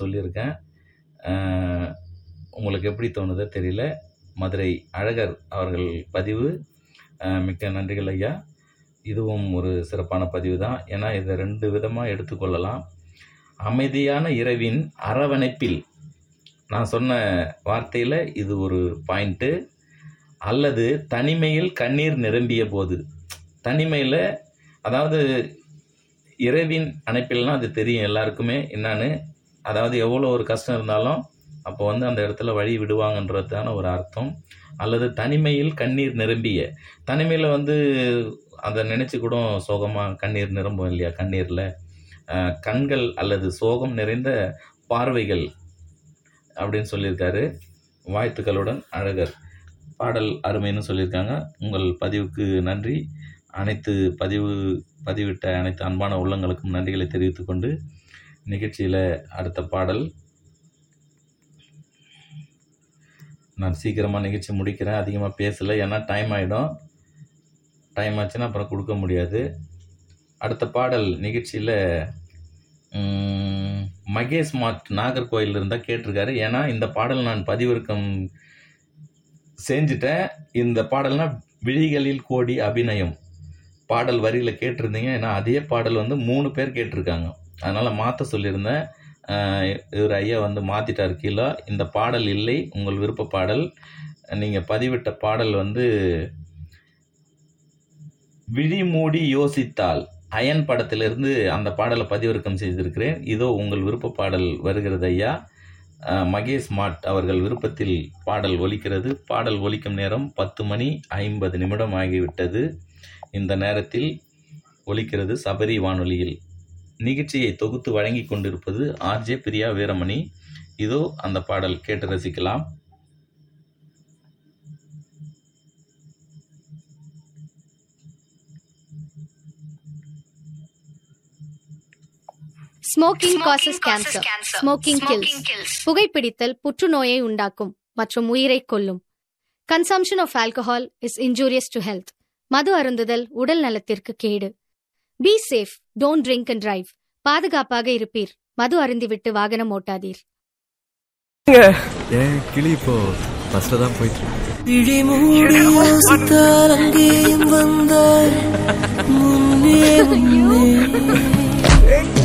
சொல்லியிருக்கேன் அஹ், உங்களுக்கு எப்படி தோணுதோ தெரியல மதுரை அழகர் அவர்கள் பதிவு அஹ், மிக்க நன்றிகள் ஐயா இதுவும் ஒரு சிறப்பான பதிவு தான் ஏன்னா இதை ரெண்டு விதமாக எடுத்துக்கொள்ளலாம் அமைதியான இரவின் அரவணைப்பில் நான் சொன்ன வார்த்தையில் இது ஒரு பாயிண்ட்டு அல்லது தனிமையில் கண்ணீர் நிரம்பிய போது தனிமையில் அதாவது இரவின் அணைப்பில்னா அது தெரியும் எல்லாருக்குமே என்னன்னு அதாவது எவ்வளோ ஒரு கஷ்டம் இருந்தாலும் அப்போ வந்து அந்த இடத்துல வழி விடுவாங்கன்றதான ஒரு அர்த்தம் அல்லது தனிமையில் கண்ணீர் நிரம்பிய தனிமையில் வந்து அதை நினச்சி கூட சோகமாக கண்ணீர் நிரம்பும் இல்லையா கண்ணீரில் கண்கள் அல்லது சோகம் நிறைந்த பார்வைகள் அப்படின்னு சொல்லியிருக்காரு வாழ்த்துக்களுடன் அழகர் பாடல் அருமைன்னு சொல்லியிருக்காங்க உங்கள் பதிவுக்கு நன்றி அனைத்து பதிவு பதிவிட்ட அனைத்து அன்பான உள்ளங்களுக்கும் நன்றிகளை தெரிவித்துக்கொண்டு நிகழ்ச்சியில் அடுத்த பாடல் நான் சீக்கிரமாக நிகழ்ச்சி முடிக்கிறேன் அதிகமாக பேசலை ஏன்னா டைம் ஆகிடும் டைம் ஆச்சுன்னா அப்புறம் கொடுக்க முடியாது அடுத்த பாடல் நிகழ்ச்சியில் மகேஷ் மாட் நாகர்கோயில் இருந்தால் கேட்டிருக்காரு ஏன்னா இந்த பாடல் நான் பதிவிறக்கம் செஞ்சுட்டேன் இந்த பாடல்னா விழிகளில் கோடி அபிநயம் பாடல் வரியில் கேட்டிருந்தீங்க ஏன்னா அதே பாடல் வந்து மூணு பேர் கேட்டிருக்காங்க அதனால் மாற்ற சொல்லியிருந்தேன் ஆஹ் இவர் ஐயா வந்து மாற்றிட்டார் கீழே இந்த பாடல் இல்லை உங்கள் விருப்ப பாடல் நீங்கள் பதிவிட்ட பாடல் வந்து விழி மூடி யோசித்தால் அயன் படத்திலிருந்து அந்த பாடலை பதிவிறக்கம் செய்திருக்கிறேன் இதோ உங்கள் விருப்ப பாடல் வருகிறது ஐயா அஹ், மகேஷ் மாட் அவர்கள் விருப்பத்தில் பாடல் ஒலிக்கிறது பாடல் ஒலிக்கும் நேரம் பத்து மணி ஐம்பது நிமிடம் ஆகிவிட்டது இந்த நேரத்தில் ஒலிக்கிறது சபரி வானொலியில் நிகழ்ச்சியை தொகுத்து வழங்கி கொண்டிருப்பது ஆர்ஜே பிரியா வீரமணி இதோ அந்த பாடல் கேட்டு ரசிக்கலாம் smoking causes cancer smoking kills புகைப்பிடித்தல் புற்றுநோயை உண்டாக்கும் மற்றும் உயிரை கொல்லும் consumption of alcohol is injurious to health மது அருந்துதல் உடல் நலத்திற்கு கேடு be safe don't drink and drive பாதுகாப்பாக இருப்பீர் மது அருந்திவிட்டு வாகனம் ஓட்டாதீர் ஏன் கிளி இப்போ ஃபர்ஸ்ட்ல தான் போயிட்டு இருக்கு. விழி மூடி யோசித்தால் அங்கேயும் வந்தாய் முன்னே முன்னே